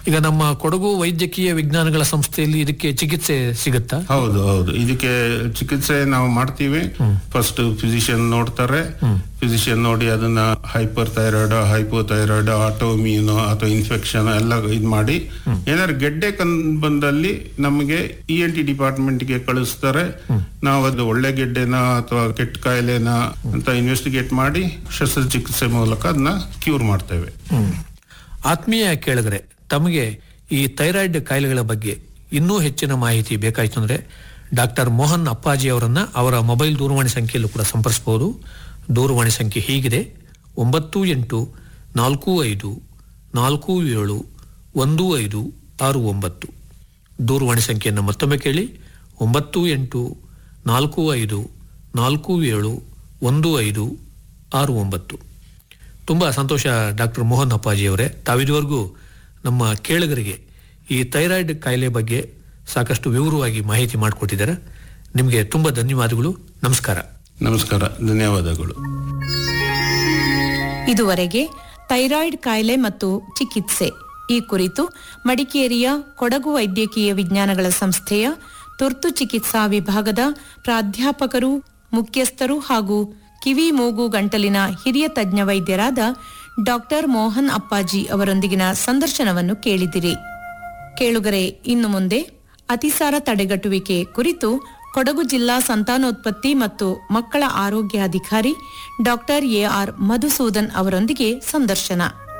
ಈಗ ನಮ್ಮ ಕೊಡಗು ವೈದ್ಯಕೀಯ ವಿಜ್ಞಾನಗಳ ಸಂಸ್ಥೆಯಲ್ಲಿ ಇದಕ್ಕೆ ಚಿಕಿತ್ಸೆ ಸಿಗುತ್ತಾ ಹೌದು ಹೌದು ಇದಕ್ಕೆ ಚಿಕಿತ್ಸೆ ನಾವು ಮಾಡ್ತೀವಿ ಫಸ್ಟ್ ಫಿಸಿಷಿಯನ್ ನೋಡ್ತಾರೆ ಫಿಸಿಷಿಯನ್ ನೋಡಿ ಅದನ್ನ hyperthyroid hypothyroid autoimmune ಅಥವಾ ಇನ್ಫೆಕ್ಷನ್ ಎಲ್ಲ ಇದು ಮಾಡಿ ಏನಾದ್ರು ಗೆಡ್ಡೆ ಕನ್ ಬಂದಲ್ಲಿ ನಮಗೆ ಇ ಎನ್ ಟಿ ಡಿಪಾರ್ಟ್ಮೆಂಟ್ಗೆ ಕಳಿಸ್ತಾರೆ ನಾವು ಅದು ಒಳ್ಳೆ ಗೆಡ್ಡೆನ ಅಥವಾ ಕೆಟ್ಟ ಕಾಯಿಲೆನ ಅಂತ ಇನ್ವೆಸ್ಟಿಗೇಟ್ ಮಾಡಿ ಶಸ್ತ್ರಚಿಕಿತ್ಸೆ ಮೂಲಕ ಅದನ್ನ ಕ್ಯೂರ್ ಮಾಡ್ತೇವೆ ಆತ್ಮೀಯ ಕೇಳಿದ್ರೆ ತಮಗೆ ಈ ಥೈರಾಯ್ಡ್ ಕಾಯಿಲೆಗಳ ಬಗ್ಗೆ ಇನ್ನೂ ಹೆಚ್ಚಿನ ಮಾಹಿತಿ ಬೇಕಾಯ್ತು ಅಂದ್ರೆ ಡಾಕ್ಟರ್ ಮೋಹನ್ ಅಪ್ಪಾಜಿ ಅವರನ್ನ ಅವರ ಮೊಬೈಲ್ ದೂರವಾಣಿ ಸಂಖ್ಯೆಯಲ್ಲೂ ಕೂಡ ಸಂಪರ್ಸಬಹುದು ದೂರವಾಣಿ ಸಂಖ್ಯೆ ಹೀಗಿದೆ ಒಂಬತ್ತು ಎಂಟು ನಾಲ್ಕು ಐದು ನಾಲ್ಕು ಏಳು ಒಂದು ಐದು ಆರು ಒಂಬತ್ತು ದೂರವಾಣಿ ಸಂಖ್ಯೆಯನ್ನು ಮತ್ತೊಮ್ಮೆ ಕೇಳಿ ಒಂಬತ್ತು ಎಂಟು ನಾಲ್ಕು ಐದು ನಾಲ್ಕು ಏಳು ಒಂದು ಐದು ಆರು ಒಂಬತ್ತು ತುಂಬ ಸಂತೋಷ ಡಾಕ್ಟರ್ ಮೋಹನ್ ಅಪ್ಪಾಜಿ ಅವರೇ ತಾವಿದುವರೆಗೂ ನಮ್ಮ ಕೇಳುಗರಿಗೆ ಈ ಥೈರಾಯ್ಡ್ ಕಾಯಿಲೆ ಬಗ್ಗೆ ಸಾಕಷ್ಟು ವಿವರವಾಗಿ ಮಾಹಿತಿ ಮಾಡಿಕೊಟ್ಟಿದ್ದಾರೆ ನಿಮಗೆ ತುಂಬ ಧನ್ಯವಾದಗಳು ನಮಸ್ಕಾರ ನಮಸ್ಕಾರ ಧನ್ಯವಾದಗಳು ಇದುವರೆಗೆ ಥೈರಾಯ್ಡ್ ಕಾಯಿಲೆ ಮತ್ತು ಚಿಕಿತ್ಸೆ ಈ ಕುರಿತು ಮಡಿಕೇರಿಯ ಕೊಡಗು ವೈದ್ಯಕೀಯ ವಿಜ್ಞಾನಗಳ ಸಂಸ್ಥೆಯ ತುರ್ತು ಚಿಕಿತ್ಸಾ ವಿಭಾಗದ ಪ್ರಾಧ್ಯಾಪಕರು ಮುಖ್ಯಸ್ಥರು ಹಾಗೂ ಕಿವಿ ಮೂಗು ಗಂಟಲಿನ ಹಿರಿಯ ತಜ್ಞ ವೈದ್ಯರಾದ ಡಾಕ್ಟರ್ ಮೋಹನ್ ಅಪ್ಪಾಜಿ ಅವರೊಂದಿಗಿನ ಸಂದರ್ಶನವನ್ನು ಕೇಳಿದಿರಿ ಕೇಳುಗರೆ ಇನ್ನು ಮುಂದೆ ಅತಿಸಾರ ತಡೆಗಟ್ಟುವಿಕೆ ಕುರಿತು ಕೊಡಗು ಜಿಲ್ಲಾ ಸಂತಾನೋತ್ಪತ್ತಿ ಮತ್ತು ಮಕ್ಕಳ ಆರೋಗ್ಯಾಧಿಕಾರಿ ಡಾಕ್ಟರ್ ಎಆರ್ ಮಧುಸೂದನ್ ಅವರೊಂದಿಗೆ ಸಂದರ್ಶನ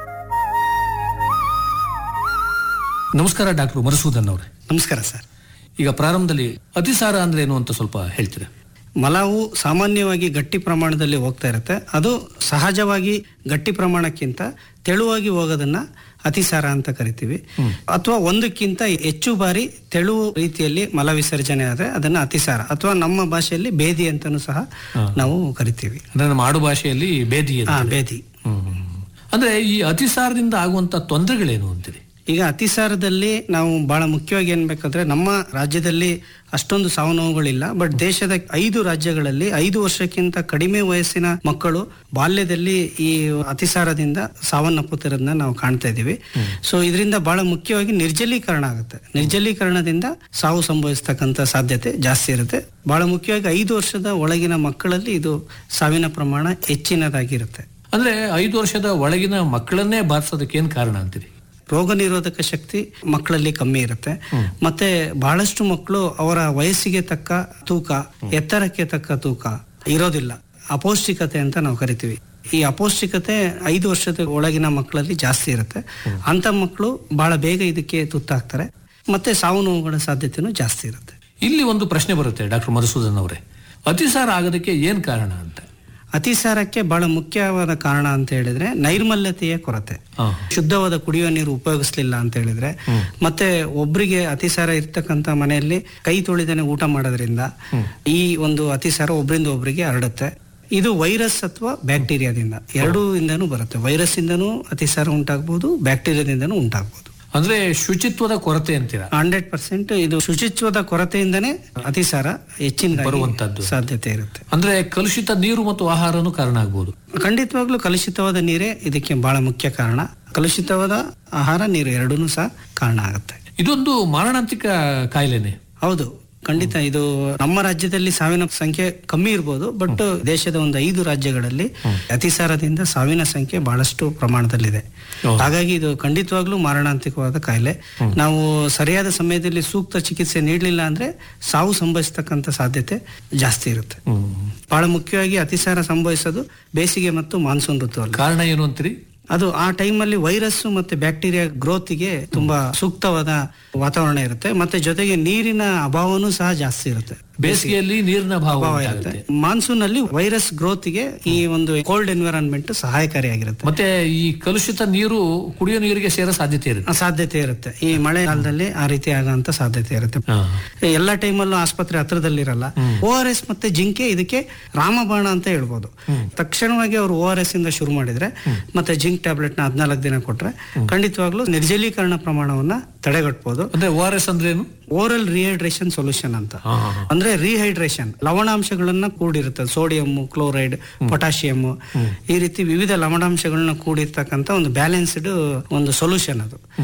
ನಮಸ್ಕಾರ ಡಾಕ್ಟರ್ ಮಧುಸೂದನ್ ಅವರೇ ನಮಸ್ಕಾರ ಸರ್ ಈಗ ಪ್ರಾರಂಭದಲ್ಲಿ ಅತಿಸಾರ ಅಂದ್ರೆ ಏನು ಅಂತ ಸ್ವಲ್ಪ ಹೇಳ್ತೀರಾ ಮಲವು ಸಾಮಾನ್ಯವಾಗಿ ಗಟ್ಟಿ ಪ್ರಮಾಣದಲ್ಲಿ ಹೋಗ್ತಾ ಇರುತ್ತೆ ಅದು ಸಹಜವಾಗಿ ಗಟ್ಟಿ ಪ್ರಮಾಣಕ್ಕಿಂತ ತೆಳುವಾಗಿ ಹೋಗೋದನ್ನ ಅತಿಸಾರ ಅಂತ ಕರಿತೀವಿ ಅಥವಾ ಒಂದಕ್ಕಿಂತ ಹೆಚ್ಚು ಬಾರಿ ತೆಳು ರೀತಿಯಲ್ಲಿ ಮಲ ವಿಸರ್ಜನೆ ಆದ್ರೆ ಅದನ್ನ ಅತಿಸಾರ ಅಥವಾ ನಮ್ಮ ಭಾಷೆಯಲ್ಲಿ ಬೇದಿ ಅಂತಾನೂ ಸಹ ನಾವು ಕರಿತೀವಿ ಅಂದ್ರೆ ನಮ್ಮ ಆಡು ಭಾಷೆಯಲ್ಲಿ ಬೇದಿ ಅಂತ. ಹಾ ಬೇದಿ ಹ್ಮ್. ಅಂದ್ರೆ ಈ ಅತಿಸಾರದಿಂದ ಆಗುವಂತ ತೊಂದರೆಗಳೇನು ಅಂತೀರಿ ಈಗ ಅತಿಸಾರದಲ್ಲಿ ನಾವು ಬಹಳ ಮುಖ್ಯವಾಗಿ ಏನ್ ಬೇಕಂದ್ರೆ ನಮ್ಮ ರಾಜ್ಯದಲ್ಲಿ ಅಷ್ಟೊಂದು ಸಾವು ನೋವುಗಳಿಲ್ಲ ಬಟ್ ದೇಶದ ಐದು ರಾಜ್ಯಗಳಲ್ಲಿ ಐದು ವರ್ಷಕ್ಕಿಂತ ಕಡಿಮೆ ವಯಸ್ಸಿನ ಮಕ್ಕಳು ಬಾಲ್ಯದಲ್ಲಿ ಈ ಅತಿಸಾರದಿಂದ ಸಾವನ್ನಪ್ಪುತ್ತಿರೋದನ್ನ ನಾವು ಕಾಣ್ತಾ ಇದೀವಿ ಸೊ ಇದರಿಂದ ಬಹಳ ಮುಖ್ಯವಾಗಿ ನಿರ್ಜಲೀಕರಣ ಆಗುತ್ತೆ ನಿರ್ಜಲೀಕರಣದಿಂದ ಸಾವು ಸಂಭವಿಸ್ತಕ್ಕಂಥ ಸಾಧ್ಯತೆ ಜಾಸ್ತಿ ಇರುತ್ತೆ ಬಹಳ ಮುಖ್ಯವಾಗಿ ಐದು ವರ್ಷದ ಒಳಗಿನ ಮಕ್ಕಳಲ್ಲಿ ಇದು ಸಾವಿನ ಪ್ರಮಾಣ ಹೆಚ್ಚಿನದಾಗಿರುತ್ತೆ ಅಂದ್ರೆ ಐದು ವರ್ಷದ ಒಳಗಿನ ಮಕ್ಕಳನ್ನೇ ಬಾರಿಸೋದಕ್ಕೆ ಏನ್ ಕಾರಣ ಅಂತೀರಿ ರೋಗ ನಿರೋಧಕ ಶಕ್ತಿ ಮಕ್ಕಳಲ್ಲಿ ಕಮ್ಮಿ ಇರುತ್ತೆ ಮತ್ತೆ ಬಹಳಷ್ಟು ಮಕ್ಕಳು ಅವರ ವಯಸ್ಸಿಗೆ ತಕ್ಕ ತೂಕ ಎತ್ತರಕ್ಕೆ ತಕ್ಕ ತೂಕ ಇರೋದಿಲ್ಲ ಅಪೌಷ್ಟಿಕತೆ ಅಂತ ನಾವು ಕರಿತೀವಿ ಈ ಅಪೌಷ್ಟಿಕತೆ ಐದು ವರ್ಷದ ಒಳಗಿನ ಮಕ್ಕಳಲ್ಲಿ ಜಾಸ್ತಿ ಇರುತ್ತೆ ಅಂತ ಮಕ್ಕಳು ಬಹಳ ಬೇಗ ಇದಕ್ಕೆ ತುತ್ತಾಗ್ತಾರೆ ಮತ್ತೆ ಸಾವು ನೋವುಗಳ ಸಾಧ್ಯತೆನೂ ಜಾಸ್ತಿ ಇರುತ್ತೆ ಇಲ್ಲಿ ಒಂದು ಪ್ರಶ್ನೆ ಬರುತ್ತೆ ಡಾಕ್ಟರ್ ಮಧುಸೂದನ್ ಅವರೇ ಅತಿಸಾರ ಆಗೋದಕ್ಕೆ ಏನ್ ಕಾರಣ ಅಂತ ಅತಿಸಾರಕ್ಕೆ ಬಹಳ ಮುಖ್ಯವಾದ ಕಾರಣ ಅಂತ ಹೇಳಿದ್ರೆ ನೈರ್ಮಲ್ಯತೆಯ ಕೊರತೆ ಹಾ. ಶುದ್ಧವಾದ ಕುಡಿಯುವ ನೀರು ಉಪಯೋಗಿಸ್ಲಿಲ್ಲ ಅಂತ ಹೇಳಿದ್ರೆ ಮತ್ತೆ ಒಬ್ರಿಗೆ ಅತಿಸಾರ ಇರ್ತಕ್ಕಂಥ ಮನೆಯಲ್ಲಿ ಕೈ ತೊಳಿದೇನೆ ಊಟ ಮಾಡೋದ್ರಿಂದ ಈ ಒಂದು ಅತಿಸಾರ ಒಬ್ರಿಂದ ಒಬ್ರಿಗೆ ಹರಡುತ್ತೆ ಇದು ವೈರಸ್ ಅಥವಾ ಬ್ಯಾಕ್ಟೀರಿಯಾದಿಂದ ಎರಡೂ ಇಂದನೂ ಬರುತ್ತೆ ವೈರಸ್ ಇಂದನೂ ಅತಿಸಾರ ಉಂಟಾಗ್ಬೋದು ಬ್ಯಾಕ್ಟೀರಿಯಾದಿಂದನೂ ಉಂಟಾಗ್ಬೋದು ಅಂದ್ರೆ ಶುಚಿತ್ವದ ಕೊರತೆ ಅಂತೀರಾ ಹಂಡ್ರೆಡ್ ಪರ್ಸೆಂಟ್ ಇದು ಶುಚಿತ್ವದ ಕೊರತೆಯಿಂದನೇ ಅತಿಸಾರ ಹೆಚ್ಚಿನ ಬರುವಂತದ್ದು. ಸಾಧ್ಯತೆ ಇರುತ್ತೆ ಅಂದ್ರೆ ಕಲುಷಿತ ನೀರು ಮತ್ತು ಆಹಾರನೂ ಕಾರಣ ಆಗ್ಬೋದು ಖಂಡಿತವಾಗ್ಲೂ ಕಲುಷಿತವಾದ ನೀರೇ ಇದಕ್ಕೆ ಬಹಳ ಮುಖ್ಯ ಕಾರಣ ಕಲುಷಿತವಾದ ಆಹಾರ ನೀರು ಎರಡೂ ಸಹ ಕಾರಣ ಆಗುತ್ತೆ ಇದೊಂದು ಮಾರಣಾಂತಿಕ ಕಾಯಿಲೆನೆ ಹೌದು ಖಂಡಿತ ಇದು ನಮ್ಮ ರಾಜ್ಯದಲ್ಲಿ ಸಾವಿನ ಸಂಖ್ಯೆ ಕಮ್ಮಿ ಇರ್ಬೋದು ಬಟ್ ದೇಶದ ಒಂದು ಐದು ರಾಜ್ಯಗಳಲ್ಲಿ ಅತಿಸಾರದಿಂದ ಸಾವಿನ ಸಂಖ್ಯೆ ಬಹಳಷ್ಟು ಪ್ರಮಾಣದಲ್ಲಿದೆ ಹೌದು. ಹಾಗಾಗಿ ಇದು ಖಂಡಿತವಾಗ್ಲೂ ಮಾರಣಾಂತಿಕವಾದ ಕಾಯಿಲೆ ನಾವು ಸರಿಯಾದ ಸಮಯದಲ್ಲಿ ಸೂಕ್ತ ಚಿಕಿತ್ಸೆ ನೀಡಲಿಲ್ಲ ಅಂದ್ರೆ ಸಾವು ಸಂಭವಿಸ್ತಕ್ಕಂಥ ಸಾಧ್ಯತೆ ಜಾಸ್ತಿ ಇರುತ್ತೆ ಬಹಳ ಮುಖ್ಯವಾಗಿ ಅತಿಸಾರ ಸಂಭವಿಸೋದು ಬೇಸಿಗೆ ಮತ್ತು ಮಾನ್ಸೂನ್ ಋತುವಲ್ಲಿ ಕಾರಣ ಏನು ಅಂತೀರಿ ಅದು ಆ ಟೈಮಲ್ಲಿ ವೈರಸ್ ಮತ್ತೆ ಬ್ಯಾಕ್ಟೀರಿಯಾ ಗ್ರೋತ್ಗೆ ತುಂಬಾ ಸೂಕ್ತವಾದ ವಾತಾವರಣ ಇರುತ್ತೆ ಮತ್ತೆ ಜೊತೆಗೆ ನೀರಿನ ಅಭಾವನೂ ಸಹ ಜಾಸ್ತಿ ಇರುತ್ತೆ ಬೇಸಿಗೆಯಲ್ಲಿ ನೀರಿನ ಭಾವ ಅಭಾವ ಉಂಟಾಗುತ್ತೆ. ಇರುತ್ತೆ ಮಾನ್ಸೂನ್ ಅಲ್ಲಿ ವೈರಸ್ ಗ್ರೋತ್ಗೆ ಈ ಒಂದು ಕೋಲ್ಡ್ ಎನ್ವಿರಾನ್ಮೆಂಟ್ ಸಹಾಯಕಾರಿಯಾಗಿರುತ್ತೆ ಮತ್ತೆ ಈ ಕಲುಷಿತ ನೀರು ಕುಡಿಯೋ ನೀರಿಗೆ ಸೇರೋ ಸಾಧ್ಯತೆ ಇರುತ್ತೆ ಆ ಸಾಧ್ಯತೆ ಇರುತ್ತೆ ಈ ಮಳೆಗಾಲದಲ್ಲಿ ಆ ರೀತಿ ಆಗೋಂತ ಸಾಧ್ಯತೆ ಇರುತ್ತೆ ಹಾ. ಎಲ್ಲ ಟೈಮಲ್ಲೂ ಆಸ್ಪತ್ರೆ ಹತ್ರದಲ್ಲಿರಲ್ಲ ಓ ಆರ್ ಎಸ್ ಮತ್ತೆ ಜಿಂಕೆ ಇದಕ್ಕೆ ರಾಮಬಾಣ ಅಂತ ಹೇಳ್ಬೋದು ತಕ್ಷಣವಾಗಿ ಅವರು ಓ ಆರ್ ಎಸ್ ಇಂದ ಶುರು ಮಾಡಿದ್ರೆ ಮತ್ತೆ ಜಿಂಕ್ ಟ್ಯಾಬ್ಲೆಟ್ ನ ಹದಿನಾಲ್ಕು ದಿನ ಕೊಟ್ರೆ ಖಂಡಿತವಾಗ್ಲೂ ನಿರ್ಜಲೀಕರಣ ಪ್ರಮಾಣವನ್ನ ತಡೆಗಟ್ಟಬಹುದು ಅಂದ್ರೆ ಓ ಆರ್ ಎಸ್ ಅಂದ್ರೆ ಏನು ಓರಲ್ ರಿಹೈಡ್ರೇಷನ್ ಸೊಲ್ಯೂಷನ್ ಅಂತ ಹಾ, ಹಾ, ಹಾ. ಅಂದ್ರೆ ರಿಹೈಡ್ರೇಷನ್ ಲವಣಾಂಶಗಳನ್ನ ಕೂಡಿರುತ್ತೆ ಸೋಡಿಯಂ ಕ್ಲೋರೈಡ್ ಪೊಟ್ಯಾಷಿಯಂ ಈ ರೀತಿ ವಿವಿಧ ಲವಣಾಂಶಗಳನ್ನ ಕೂಡಿರ್ತಕ್ಕಂಥ ಒಂದು ಬ್ಯಾಲೆನ್ಸ್ಡ್ ಒಂದು ಸೊಲ್ಯೂಷನ್ ಅದು